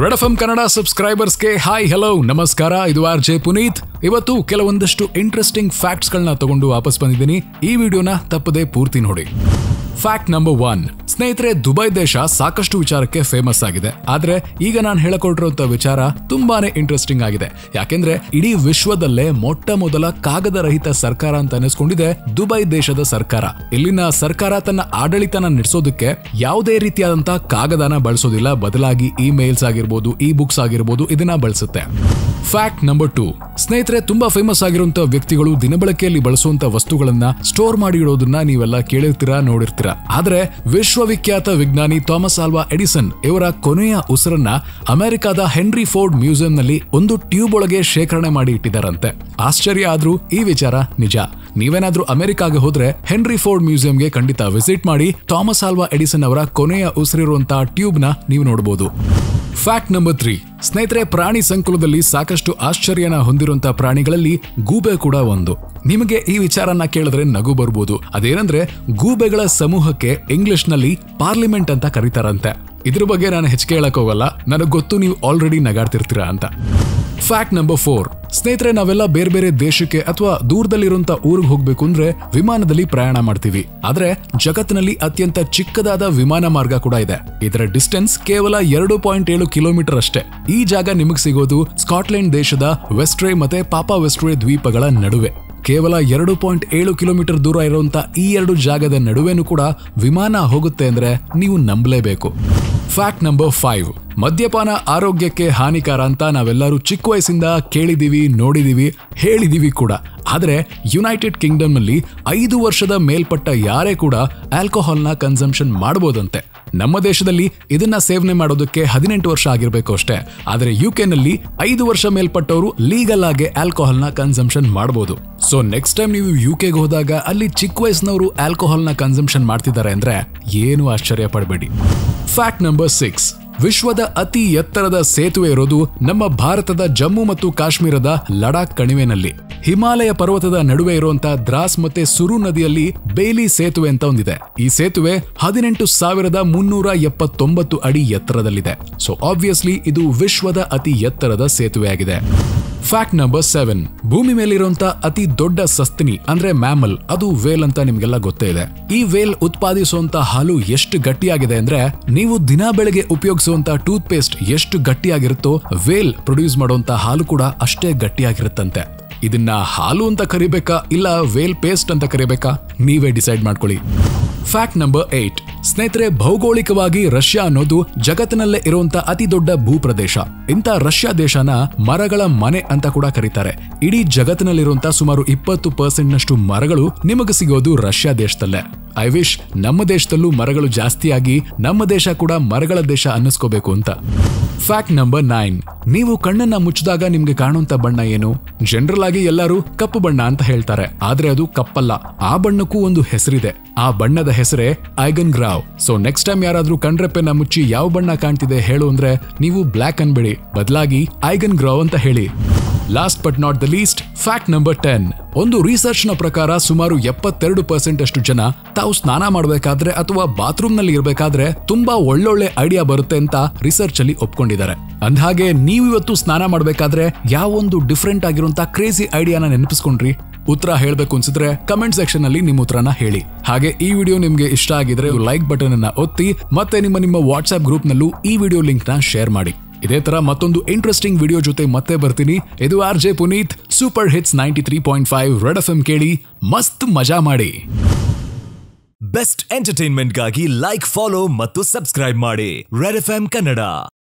red F M Kannada ಸಬ್ಸ್ಕ್ರೈಬರ್ಸ್ಗೆ hi hello ನಮಸ್ಕಾರ ಇದು ಆರ್ ಜೆ ಪುನೀತ್ ಇವತ್ತು ಕೆಲವೊಂದಷ್ಟು ಇಂಟ್ರೆಸ್ಟಿಂಗ್ ಫ್ಯಾಕ್ಟ್ಸ್ ಗಳನ್ನ ತಗೊಂಡು ವಾಪಸ್ ಬಂದಿದ್ದೀನಿ ಈ ವಿಡಿಯೋನ ತಪ್ಪದೆ ಪೂರ್ತಿ ನೋಡಿ ಫ್ಯಾಕ್ಟ್ ನಂಬರ್ ಒನ್ ಸ್ನೇಹಿತರೆ ದುಬೈ ದೇಶ ಸಾಕಷ್ಟು ವಿಚಾರಕ್ಕೆ ಫೇಮಸ್ ಆಗಿದೆ ಆದ್ರೆ ಈಗ ನಾನು ಹೇಳಕೊಟ್ಟಿರುವಂತ ವಿಚಾರ ತುಂಬಾನೇ ಇಂಟ್ರೆಸ್ಟಿಂಗ್ ಆಗಿದೆ ಯಾಕೆಂದ್ರೆ ಇಡೀ ವಿಶ್ವದಲ್ಲೇ ಮೊಟ್ಟ ಮೊದಲ ಕಾಗದ ರಹಿತ ಸರ್ಕಾರ ಅಂತ ಅನಿಸ್ಕೊಂಡಿದೆ ದುಬೈ ದೇಶದ ಸರ್ಕಾರ ಇಲ್ಲಿನ ಸರ್ಕಾರ ತನ್ನ ಆಡಳಿತನ ನಡೆಸೋದಕ್ಕೆ ಯಾವುದೇ ರೀತಿಯಾದಂತ ಕಾಗದನ ಬಳಸೋದಿಲ್ಲ ಬದಲಾಗಿ ಇಮೇಲ್ಸ್ ಆಗಿರ್ಬೋದು ಇ ಬುಕ್ಸ್ ಆಗಿರ್ಬೋದು ಇದನ್ನ ಬಳಸುತ್ತೆ ಫ್ಯಾಕ್ಟ್ ನಂಬರ್ ಟೂ ಸ್ನೇಹಿತರೆ ತುಂಬಾ ಫೇಮಸ್ ಆಗಿರುವಂತ ವ್ಯಕ್ತಿಗಳು ದಿನಬಳಕೆಯಲ್ಲಿ ಬಳಸುವಂತ ವಸ್ತುಗಳನ್ನ ಸ್ಟೋರ್ ಮಾಡಿ ಇಡೋದನ್ನ ನೀವೆಲ್ಲ ಕೇಳಿರ್ತೀರಾ ನೋಡಿರ್ತೀರಾ ಆದ್ರೆ ವಿಶ್ವವಿಖ್ಯಾತ ವಿಜ್ಞಾನಿ ಥಾಮಸ್ ಆಲ್ವಾ ಎಡಿಸನ್ ಇವರ ಕೊನೆಯ ಉಸಿರನ್ನ ಅಮೆರಿಕದ ಹೆನ್ರಿ ಫೋರ್ಡ್ ಮ್ಯೂಸಿಯಂ ನಲ್ಲಿ ಒಂದು ಟ್ಯೂಬ್ ಒಳಗೆ ಶೇಖರಣೆ ಮಾಡಿ ಇಟ್ಟಿದ್ದಾರಂತೆ ಆಶ್ಚರ್ಯ ಆದ್ರೂ ಈ ವಿಚಾರ ನಿಜ ನೀವೇನಾದ್ರೂ ಅಮೆರಿಕಾಗೆ ಹೋದ್ರೆ ಹೆನ್ರಿ ಫೋರ್ಡ್ ಮ್ಯೂಸಿಯಂಗೆ ಖಂಡಿತ ವಿಸಿಟ್ ಮಾಡಿ ಥಾಮಸ್ ಆಲ್ವಾ ಎಡಿಸನ್ ಅವರ ಕೊನೆಯ ಉಸಿರಿರುವಂತಹ ಟ್ಯೂಬ್ ನ ನೀವು ನೋಡಬಹುದು ಫ್ಯಾಕ್ಟ್ ನಂಬರ್ ತ್ರೀ ಸ್ನೇಹಿತರೆ ಪ್ರಾಣಿ ಸಂಕುಲದಲ್ಲಿ ಸಾಕಷ್ಟು ಆಶ್ಚರ್ಯನ ಹೊಂದಿರುವಂತಹ ಪ್ರಾಣಿಗಳಲ್ಲಿ ಗೂಬೆ ಕೂಡ ಒಂದು ನಿಮಗೆ ಈ ವಿಚಾರನ ಕೇಳಿದ್ರೆ ನಗು ಬರ್ಬೋದು ಅದೇನಂದ್ರೆ ಗೂಬೆಗಳ ಸಮೂಹಕ್ಕೆ ಇಂಗ್ಲಿಷ್ ನಲ್ಲಿ ಪಾರ್ಲಿಮೆಂಟ್ ಅಂತ ಕರೀತಾರಂತೆ ಇದ್ರ ಬಗ್ಗೆ ನಾನು ಹೆಚ್ಚಿಗೆ ಹೇಳಕ್ ಹೋಗಲ್ಲ ನನಗೆ ಗೊತ್ತು ನೀವು ಆಲ್ರೆಡಿ ನಗಾಡ್ತಿರ್ತೀರಾ ಅಂತ ಫ್ಯಾಕ್ಟ್ ನಂಬರ್ ಫೋರ್ ಸ್ನೇಹಿತರೆ ನಾವೆಲ್ಲ ಬೇರೆ ಬೇರೆ ದೇಶಕ್ಕೆ ಅಥವಾ ದೂರದಲ್ಲಿರುವಂತ ಊರಿಗೆ ಹೋಗ್ಬೇಕು ಅಂದ್ರೆ ವಿಮಾನದಲ್ಲಿ ಪ್ರಯಾಣ ಮಾಡ್ತೀವಿ ಆದ್ರೆ ಜಗತ್ತಿನಲ್ಲಿ ಅತ್ಯಂತ ಚಿಕ್ಕದಾದ ವಿಮಾನ ಮಾರ್ಗ ಕೂಡ ಇದೆ ಇದರ ಡಿಸ್ಟೆನ್ಸ್ ಕೇವಲ ಎರಡು ಪಾಯಿಂಟ್ ಏಳು ಕಿಲೋಮೀಟರ್ ಅಷ್ಟೇ ಈ ಜಾಗ ನಿಮಗೆ ಸಿಗೋದು ಸ್ಕಾಟ್ಲೆಂಡ್ ದೇಶದ ವೆಸ್ಟ್ರೇ ಮತ್ತೆ ಪಾಪಾ ವೆಸ್ಟ್ರೇ ದ್ವೀಪಗಳ ನಡುವೆ ಕೇವಲ ಎರಡು ಪಾಯಿಂಟ್ ಏಳು ಕಿಲೋಮೀಟರ್ ದೂರ ಇರುವಂತ ಈ ಎರಡು ಜಾಗದ ನಡುವೆನೂ ಕೂಡ ವಿಮಾನ ಹೋಗುತ್ತೆ ಅಂದ್ರೆ ನೀವು ನಂಬಲೇಬೇಕು ಫ್ಯಾಕ್ಟ್ ನಂಬರ್ ಫೈವ್ ಮದ್ಯಪಾನ ಆರೋಗ್ಯಕ್ಕೆ ಹಾನಿಕಾರ ಅಂತ ನಾವೆಲ್ಲರೂ ಚಿಕ್ಕ ವಯಸ್ಸಿಂದ ಕೇಳಿದೀವಿ ನೋಡಿದೀವಿ ಹೇಳಿದೀವಿ ಕೂಡ ಆದ್ರೆ ಯುನೈಟೆಡ್ ಕಿಂಗ್ಡಮ್ ನಲ್ಲಿ ಐದು ವರ್ಷದ ಮೇಲ್ಪಟ್ಟ ಯಾರೇ ಕೂಡ ಆಲ್ಕೋಹಾಲ್ನ ಕನ್ಸಂಪ್ಷನ್ ಮಾಡಬಹುದಂತೆ ನಮ್ಮ ದೇಶದಲ್ಲಿ ಇದನ್ನ ಸೇವನೆ ಮಾಡೋದಕ್ಕೆ ಹದಿನೆಂಟು ವರ್ಷ ಆಗಿರ್ಬೇಕು ಅಷ್ಟೇ ಆದ್ರೆ ಯು ನಲ್ಲಿ ಐದು ವರ್ಷ ಮೇಲ್ಪಟ್ಟವರು ಲೀಗಲ್ ಆಗಿ ಆಲ್ಕೋಹಾಲ್ನ ಕನ್ಸಂಪ್ಷನ್ ಮಾಡಬಹುದು ಸೊ ನೆಕ್ಸ್ಟ್ ಟೈಮ್ ನೀವು ಯು ಕೆಗೆ ಹೋದಾಗ ಅಲ್ಲಿ ಚಿಕ್ಕ ವಯಸ್ಸಿನವರು ಆಲ್ಕೋಹಾಲ್ನ ಕನ್ಸಂಪ್ಷನ್ ಮಾಡ್ತಿದ್ದಾರೆ ಅಂದ್ರೆ ಏನು ಆಶ್ಚರ್ಯ ಪಡಬೇಡಿ ಫ್ಯಾಕ್ಟ್ ನಂಬರ್ ಸಿಕ್ಸ್ ವಿಶ್ವದ ಅತಿ ಎತ್ತರದ ಸೇತುವೆ ಇರೋದು ನಮ್ಮ ಭಾರತದ ಜಮ್ಮು ಮತ್ತು ಕಾಶ್ಮೀರದ ಲಡಾಖ್ ಕಣಿವೆನಲ್ಲಿ ಹಿಮಾಲಯ ಪರ್ವತದ ನಡುವೆ ಇರುವಂತಹ ದ್ರಾಸ್ ಮತ್ತೆ ಸುರು ನದಿಯಲ್ಲಿ ಬೇಲಿ ಸೇತುವೆ ಅಂತ ಒಂದಿದೆ ಈ ಸೇತುವೆ ಹದಿನೆಂಟು ಸಾವಿರದ ಮುನ್ನೂರ ಎಪ್ಪತ್ತೊಂಬತ್ತು ಅಡಿ ಎತ್ತರದಲ್ಲಿದೆ ಸೊ ಆಬ್ವಿಯಸ್ಲಿ ಇದು ವಿಶ್ವದ ಅತಿ ಎತ್ತರದ ಸೇತುವೆಯಾಗಿದೆ ಫ್ಯಾಕ್ಟ್ ನಂಬರ್ ಸೆವೆನ್ ಭೂಮಿ ಮೇಲಿರುವಂತ ಅತಿ ದೊಡ್ಡ ಸಸ್ತನಿ ಅಂದ್ರೆ ಮ್ಯಾಮಲ್ ಅದು ವೇಲ್ ಅಂತ ನಿಮ್ಗೆಲ್ಲ ಗೊತ್ತೇ ಇದೆ ಈ ವೇಲ್ ಉತ್ಪಾದಿಸುವಂತ ಹಾಲು ಎಷ್ಟು ಗಟ್ಟಿಯಾಗಿದೆ ಅಂದ್ರೆ ನೀವು ದಿನ ಬೆಳಗ್ಗೆ ಉಪಯೋಗಿಸುವಂತ ಟೂತ್ ಪೇಸ್ಟ್ ಎಷ್ಟು ಗಟ್ಟಿಯಾಗಿರುತ್ತೋ ವೇಲ್ ಪ್ರೊಡ್ಯೂಸ್ ಮಾಡುವಂತ ಹಾಲು ಕೂಡ ಅಷ್ಟೇ ಗಟ್ಟಿಯಾಗಿರುತ್ತಂತೆ ಇದನ್ನ ಹಾಲು ಅಂತ ಕರಿಬೇಕಾ ಇಲ್ಲ ವೇಲ್ ಪೇಸ್ಟ್ ಅಂತ ಕರಿಬೇಕಾ ನೀವೇ ಡಿಸೈಡ್ ಮಾಡ್ಕೊಳ್ಳಿ ಫ್ಯಾಕ್ಟ್ ನಂಬರ್ ಏಟ್ ಸ್ನೇಹಿತರೆ ಭೌಗೋಳಿಕವಾಗಿ ರಷ್ಯಾ ಅನ್ನೋದು ಜಗತ್ತಿನಲ್ಲೇ ಇರುವಂತ ಅತಿ ದೊಡ್ಡ ಭೂಪ್ರದೇಶ ಇಂಥ ರಷ್ಯಾ ದೇಶನ ಮರಗಳ ಮನೆ ಅಂತ ಕೂಡ ಕರೀತಾರೆ ಇಡೀ ಜಗತ್ತಿನಲ್ಲಿರುವಂತ ಸುಮಾರು ಇಪ್ಪತ್ತು ಪರ್ಸೆಂಟ್ ನಷ್ಟು ಮರಗಳು ನಿಮಗೆ ಸಿಗೋದು ರಷ್ಯಾ ದೇಶದಲ್ಲೇ ಐ ವಿಶ್ ನಮ್ಮ ದೇಶದಲ್ಲೂ ಮರಗಳು ಜಾಸ್ತಿಯಾಗಿ ನಮ್ಮ ದೇಶ ಕೂಡ ಮರಗಳ ದೇಶ ಅನ್ನಿಸ್ಕೋಬೇಕು ಅಂತ ಫ್ಯಾಕ್ಟ್ ನಂಬರ್ ನೈನ್ ನೀವು ಕಣ್ಣನ್ನ ಮುಚ್ಚಿದಾಗ ನಿಮ್ಗೆ ಕಾಣುವಂತ ಬಣ್ಣ ಏನು ಜನರಲ್ ಆಗಿ ಎಲ್ಲರೂ ಕಪ್ಪು ಬಣ್ಣ ಅಂತ ಹೇಳ್ತಾರೆ ಆದ್ರೆ ಅದು ಕಪ್ಪಲ್ಲ ಆ ಬಣ್ಣಕ್ಕೂ ಒಂದು ಹೆಸರಿದೆ ಆ ಬಣ್ಣದ ಹೆಸರೇ eigengrau so next time ಯಾರಾದ್ರೂ ಕಣ್ರೆಪ್ಪೆನ ಮುಚ್ಚಿ ಯಾವ ಬಣ್ಣ ಕಾಣ್ತಿದೆ ಹೇಳು ಅಂದ್ರೆ ನೀವು ಬ್ಲಾಕ್ ಅನ್ಬೇಡಿ ಬದಲಾಗಿ ಐಗನ್ ಗ್ರಾವ್ ಅಂತ ಹೇಳಿ last but not the least fact number ten ಒಂದು ರಿಸರ್ಚ್ ನ ಪ್ರಕಾರ ಸುಮಾರು ಎಪ್ಪತ್ತೆರಡು ಪರ್ಸೆಂಟ್ ಅಷ್ಟು ಜನ ತಾವು ಸ್ನಾನ ಮಾಡಬೇಕಾದ್ರೆ ಅಥವಾ ಬಾತ್ರೂಮ್ ನಲ್ಲಿ ಇರಬೇಕಾದ್ರೆ ತುಂಬಾ ಒಳ್ಳೊಳ್ಳೆ ಐಡಿಯಾ ಬರುತ್ತೆ ಅಂತ ರಿಸರ್ಚ್ ಅಲ್ಲಿ ಒಪ್ಕೊಂಡಿದ್ದಾರೆ ಅಂದ್ಹಾಗೆ ನೀವು ಇವತ್ತು ಸ್ನಾನ ಮಾಡಬೇಕಾದ್ರೆ ಯಾವೊಂದು ಡಿಫ್ರೆಂಟ್ ಆಗಿರುವಂತ ಕ್ರೇಜಿ ಐಡಿಯಾನ ನೆನಪಿಸ್ಕೊಂಡ್ರಿ ಉತ್ತರ ಹೇಳ್ಬೇಕು ಅನ್ಸಿದ್ರೆ ಕಮೆಂಟ್ ಸೆಕ್ಷನ್ ಅಲ್ಲಿ ನಿಮ್ಮ ಉತ್ತರನ ಹೇಳಿ ಹಾಗೆ ಈ ವಿಡಿಯೋ ನಿಮ್ಗೆ ಇಷ್ಟ ಆಗಿದ್ರೆ ಲೈಕ್ ಬಟನ್ ಅನ್ನ ಒತ್ತಿ ಮತ್ತೆ ನಿಮ್ಮ ನಿಮ್ಮ ವಾಟ್ಸ್ಆಪ್ ಗ್ರೂಪ್ ನಲ್ಲೂ ಈ ವಿಡಿಯೋ ಲಿಂಕ್ ನ ಶೇರ್ ಮಾಡಿ ಇದೇ ತರ ಮತ್ತೊಂದು ಇಂಟ್ರೆಸ್ಟಿಂಗ್ ವಿಡಿಯೋ ಜೊತೆ ಮತ್ತೆ ಬರ್ತೀನಿ ಇದು R J Puneeth super hits ninety three point five red F M ಕೇಳಿ ಮಸ್ತ್ ಮಜಾ ಮಾಡಿ ಬೆಸ್ಟ್ ಎಂಟರ್ಟೈನ್ಮೆಂಟ್ಗಾಗಿ ಲೈಕ್ ಫಾಲೋ ಮತ್ತು ಸಬ್ಸ್ಕ್ರೈಬ್ ಮಾಡಿ ರೆಡ್ ಎಫ್ ಕನ್ನಡ